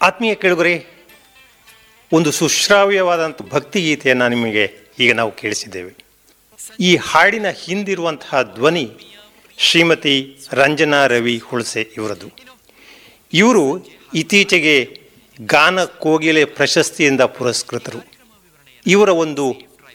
ಆತ್ಮೀಯ ಕೇಳುಗರೆ ಒಂದು ಸುಶ್ರಾವ್ಯವಾದಂಥ ಭಕ್ತಿಗೀತೆಯನ್ನು ನಿಮಗೆ ಈಗ ನಾವು ಕೇಳಿಸಿದ್ದೇವೆ ಈ ಹಾಡಿನ ಹಿಂದಿರುವಂತಹ ಧ್ವನಿ ಶ್ರೀಮತಿ ರಂಜನಾ ರವಿ ಹುಳ್ಸೆ ಇವರದು ಇವರು ಇತ್ತೀಚೆಗೆ ಗಾನ ಕೋಗಿಲೆ ಪ್ರಶಸ್ತಿಯಿಂದ ಪುರಸ್ಕೃತರು ಇವರ ಒಂದು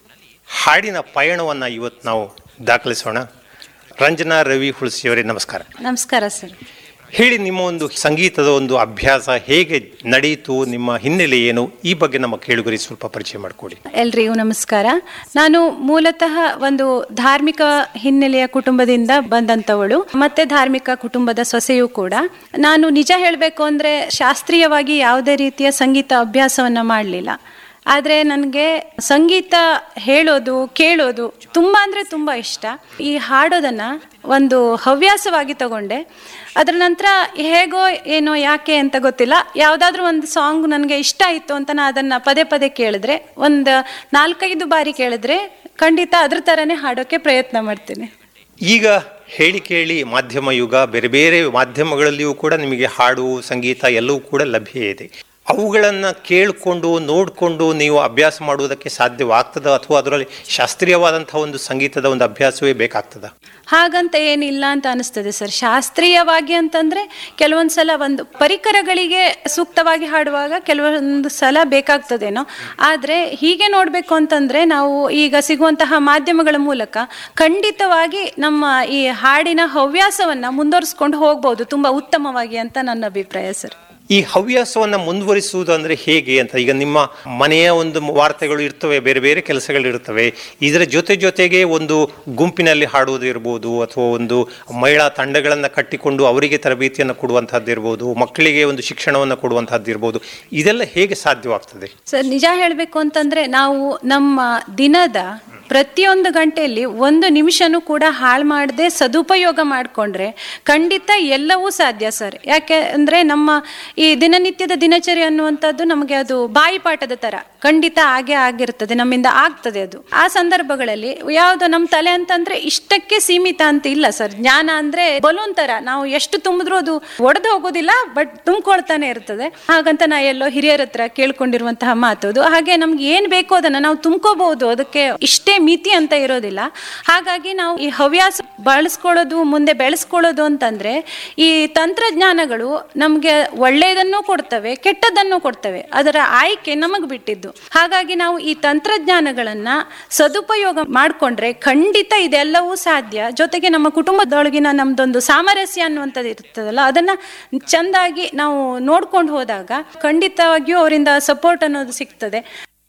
ಹಾಡಿನ ಪಯಣವನ್ನು ಇವತ್ತು ನಾವು ದಾಖಲಿಸೋಣ ರಂಜನಾ ರವಿ ಹುಳ್ಸಿಯವರೇ ನಮಸ್ಕಾರ ನಮಸ್ಕಾರ ಸರ್ ಹೇಳಿ ನಿಮ್ಮ ಒಂದು ಸಂಗೀತದ ಒಂದು ಅಭ್ಯಾಸ ಹೇಗೆ ನಡೆಯಿತು ನಿಮ್ಮ ಹಿನ್ನೆಲೆ ಏನು ಈ ಬಗ್ಗೆ ನಮ್ಮ ಕೇಳುಗರಿಗೆ ಸ್ವಲ್ಪ ಪರಿಚಯ ಮಾಡಿಕೊಡಿ ಎಲ್ರಿಗೂ ನಮಸ್ಕಾರ ನಾನು ಮೂಲತಃ ಒಂದು ಧಾರ್ಮಿಕ ಹಿನ್ನೆಲೆಯ ಕುಟುಂಬದಿಂದ ಬಂದಂಥವಳು ಮತ್ತೆ ಧಾರ್ಮಿಕ ಕುಟುಂಬದ ಸೊಸೆಯೂ ಕೂಡ ನಾನು ನಿಜ ಹೇಳಬೇಕು ಅಂದರೆ ಶಾಸ್ತ್ರೀಯವಾಗಿ ಯಾವುದೇ ರೀತಿಯ ಸಂಗೀತ ಅಭ್ಯಾಸವನ್ನು ಮಾಡಲಿಲ್ಲ ಆದರೆ ನನಗೆ ಸಂಗೀತ ಹೇಳೋದು ಕೇಳೋದು ತುಂಬ ಅಂದರೆ ತುಂಬ ಇಷ್ಟ ಈ ಹಾಡೋದನ್ನು ಒಂದು ಹವ್ಯಾಸವಾಗಿ ತಗೊಂಡೆ ಅದರ ನಂತರ ಹೇಗೋ ಏನೋ ಯಾಕೆ ಅಂತ ಗೊತ್ತಿಲ್ಲ ಯಾವುದಾದ್ರೂ ಒಂದು ಸಾಂಗ್ ನನಗೆ ಇಷ್ಟ ಆಯಿತು ಅಂತ ನಾನು ಅದನ್ನು ಪದೇ ಪದೇ ಕೇಳಿದ್ರೆ ಒಂದು ನಾಲ್ಕೈದು ಬಾರಿ ಕೇಳಿದ್ರೆ ಖಂಡಿತ ಅದ್ರ ಥರನೇ ಹಾಡೋಕ್ಕೆ ಪ್ರಯತ್ನ ಮಾಡ್ತೀನಿ ಈಗ ಹೇಳಿ ಕೇಳಿ ಮಾಧ್ಯಮ ಯುಗ ಬೇರೆ ಬೇರೆ ಮಾಧ್ಯಮಗಳಲ್ಲಿಯೂ ಕೂಡ ನಿಮಗೆ ಹಾಡು ಸಂಗೀತ ಎಲ್ಲವೂ ಕೂಡ ಲಭ್ಯ ಇದೆ ಅವುಗಳನ್ನು ಕೇಳಿಕೊಂಡು ನೋಡಿಕೊಂಡು ನೀವು ಅಭ್ಯಾಸ ಮಾಡುವುದಕ್ಕೆ ಸಾಧ್ಯವಾಗ್ತದ ಅಥವಾ ಅದರಲ್ಲಿ ಶಾಸ್ತ್ರೀಯವಾದಂಥ ಒಂದು ಸಂಗೀತದ ಒಂದು ಅಭ್ಯಾಸವೇ ಬೇಕಾಗ್ತದ ಹಾಗಂತ ಏನಿಲ್ಲ ಅಂತ ಅನಿಸ್ತದೆ ಸರ್ ಶಾಸ್ತ್ರೀಯವಾಗಿ ಅಂತಂದ್ರೆ ಕೆಲವೊಂದು ಸಲ ಒಂದು ಪರಿಕರಗಳಿಗೆ ಸೂಕ್ತವಾಗಿ ಹಾಡುವಾಗ ಕೆಲವೊಂದು ಸಲ ಬೇಕಾಗ್ತದೇನೋ ಆದರೆ ಹೀಗೆ ನೋಡಬೇಕು ಅಂತಂದ್ರೆ ನಾವು ಈಗ ಸಿಗುವಂತಹ ಮಾಧ್ಯಮಗಳ ಮೂಲಕ ಖಂಡಿತವಾಗಿ ನಮ್ಮ ಈ ಹಾಡಿನ ಹವ್ಯಾಸವನ್ನ ಮುಂದುವರಿಸ್ಕೊಂಡು ಹೋಗ್ಬೋದು ತುಂಬಾ ಉತ್ತಮವಾಗಿ ಅಂತ ನನ್ನ ಅಭಿಪ್ರಾಯ ಸರ್ ಈ ಹವ್ಯಾಸವನ್ನು ಮುಂದುವರಿಸುವುದು ಅಂದರೆ ಹೇಗೆ ಅಂತ ಈಗ ನಿಮ್ಮ ಮನೆಯ ಒಂದು ವಾರ್ತೆಗಳು ಇರ್ತವೆ ಬೇರೆ ಬೇರೆ ಕೆಲಸಗಳು ಇರ್ತವೆ ಇದರ ಜೊತೆ ಜೊತೆಗೆ ಒಂದು ಗುಂಪಿನಲ್ಲಿ ಹಾಡುವುದು ಇರ್ಬೋದು ಅಥವಾ ಒಂದು ಮಹಿಳಾ ತಂಡಗಳನ್ನು ಕಟ್ಟಿಕೊಂಡು ಅವರಿಗೆ ತರಬೇತಿಯನ್ನು ಕೊಡುವಂಥದ್ದು ಇರ್ಬೋದು ಮಕ್ಕಳಿಗೆ ಒಂದು ಶಿಕ್ಷಣವನ್ನು ಕೊಡುವಂಥದ್ದು ಇರ್ಬೋದು ಇದೆಲ್ಲ ಹೇಗೆ ಸಾಧ್ಯವಾಗ್ತದೆ ಸರ್ ನಿಜ ಹೇಳಬೇಕು ಅಂತಂದ್ರೆ ನಾವು ನಮ್ಮ ದಿನದ ಪ್ರತಿಯೊಂದು ಗಂಟೆಯಲ್ಲಿ ಒಂದು ನಿಮಿಷನೂ ಕೂಡ ಹಾಳು ಮಾಡದೆ ಸದುಪಯೋಗ ಮಾಡಿಕೊಂಡ್ರೆ ಖಂಡಿತ ಎಲ್ಲವೂ ಸಾಧ್ಯ ಸರ್ ಯಾಕೆ ಅಂದರೆ ನಮ್ಮ ಈ ದಿನನಿತ್ಯದ ದಿನಚರಿ ಅನ್ನುವಂಥದ್ದು ನಮಗೆ ಅದು ಬಾಯಿಪಾಠದ ಥರ ಖಂಡಿತ ಹಾಗೆ ಆಗಿರ್ತದೆ ನಮ್ಮಿಂದ ಆಗ್ತದೆ ಅದು ಆ ಸಂದರ್ಭಗಳಲ್ಲಿ ಯಾವುದು ನಮ್ಮ ತಲೆ ಅಂತಂದ್ರೆ ಇಷ್ಟಕ್ಕೆ ಸೀಮಿತ ಅಂತ ಇಲ್ಲ ಸರ್ ಜ್ಞಾನ ಅಂದ್ರೆ ಬಲೂನ್ ತರ ನಾವು ಎಷ್ಟು ತುಂಬಿದ್ರೂ ಅದು ಒಡೆದು ಹೋಗೋದಿಲ್ಲ ಬಟ್ ತುಂಬಿಕೊಳ್ತಾನೆ ಇರ್ತದೆ ಹಾಗಂತ ನಾ ಎಲ್ಲೋ ಹಿರಿಯರ ಹತ್ರ ಕೇಳ್ಕೊಂಡಿರುವಂತಹ ಮಾತು ಅದು ಹಾಗೆ ನಮ್ಗೆ ಏನ್ ಬೇಕೋ ಅದನ್ನ ನಾವು ತುಂಬ್ಕೋಬಹುದು ಅದಕ್ಕೆ ಇಷ್ಟೇ ಮಿತಿ ಅಂತ ಇರೋದಿಲ್ಲ ಹಾಗಾಗಿ ನಾವು ಈ ಹವ್ಯಾಸ ಬಳಸ್ಕೊಳ್ಳೋದು ಮುಂದೆ ಬೆಳೆಸ್ಕೊಳ್ಳೋದು ಅಂತಂದ್ರೆ ಈ ತಂತ್ರಜ್ಞಾನಗಳು ನಮ್ಗೆ ಒಳ್ಳೆಯದನ್ನು ಕೊಡ್ತವೆ ಕೆಟ್ಟದ್ದನ್ನು ಕೊಡ್ತವೆ ಅದರ ಆಯ್ಕೆ ನಮಗ್ ಬಿಟ್ಟಿದ್ದು ಹಾಗಾಗಿ ನಾವು ಈ ತಂತ್ರಜ್ಞಾನಗಳನ್ನ ಸದುಪಯೋಗ ಮಾಡಿಕೊಂಡ್ರೆ ಖಂಡಿತ ಇದೆಲ್ಲವೂ ಸಾಧ್ಯ ಜೊತೆಗೆ ನಮ್ಮ ಕುಟುಂಬದೊಳಗಿನ ನಮ್ದೊಂದು ಸಾಮರಸ್ಯ ಅನ್ನುವಂಥದ್ದು ಇರ್ತದಲ್ಲ ಅದನ್ನ ಚಂದಾಗಿ ನಾವು ನೋಡ್ಕೊಂಡು ಹೋದಾಗ ಖಂಡಿತವಾಗಿಯೂ ಅವರಿಂದ ಸಪೋರ್ಟ್ ಅನ್ನೋದು ಸಿಗ್ತದೆ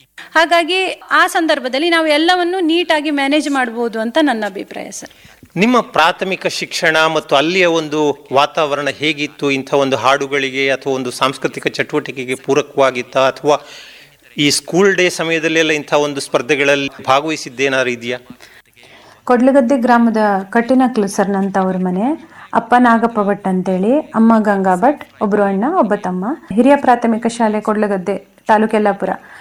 ಹಾಗಾಗಿ ಆ ಸಂದರ್ಭದಲ್ಲಿ ನಾವು ಎಲ್ಲವನ್ನು ನೀಟಾಗಿ ಮ್ಯಾನೇಜ್ ಮಾಡ್ಬೋದು ಅಂತ ನನ್ನ ಅಭಿಪ್ರಾಯ ಸರ್ ನಿಮ್ಮ ಪ್ರಾಥಮಿಕ ಶಿಕ್ಷಣ ಮತ್ತು ಅಲ್ಲಿಯ ಒಂದು ವಾತಾವರಣ ಹೇಗಿತ್ತು ಇಂಥ ಒಂದು ಹಾಡುಗಳಿಗೆ ಅಥವಾ ಒಂದು ಸಾಂಸ್ಕೃತಿಕ ಚಟುವಟಿಕೆಗೆ ಪೂರಕವಾಗಿತ್ತ ಅಥವಾ ಈ ಸ್ಕೂಲ್ ಡೇ ಸಮಯದಲ್ಲೆಲ್ಲ ಇಂಥ ಒಂದು ಸ್ಪರ್ಧೆಗಳಲ್ಲಿ ಭಾಗವಹಿಸಿದ್ದೇನಾದ್ರು ಇದೆಯಾ ಕೊಡ್ಲಗದ್ದೆ ಗ್ರಾಮದ ಕಟ್ಟಿನಕ್ಲು ಸರ್ ನನ್ನ ತವ್ರ ಮನೆ ಅಪ್ಪ ನಾಗಪ್ಪ ಭಟ್ ಅಂತೇಳಿ ಅಮ್ಮ ಗಂಗಾ ಭಟ್ ಒಬ್ರು ಅಣ್ಣ ಒಬ್ಬ ತಮ್ಮ ಹಿರಿಯ ಪ್ರಾಥಮಿಕ ಶಾಲೆ ಕೊಡ್ಲಗದ್ದೆ ತಾಲೂಕು ಯಲ್ಲಾಪುರ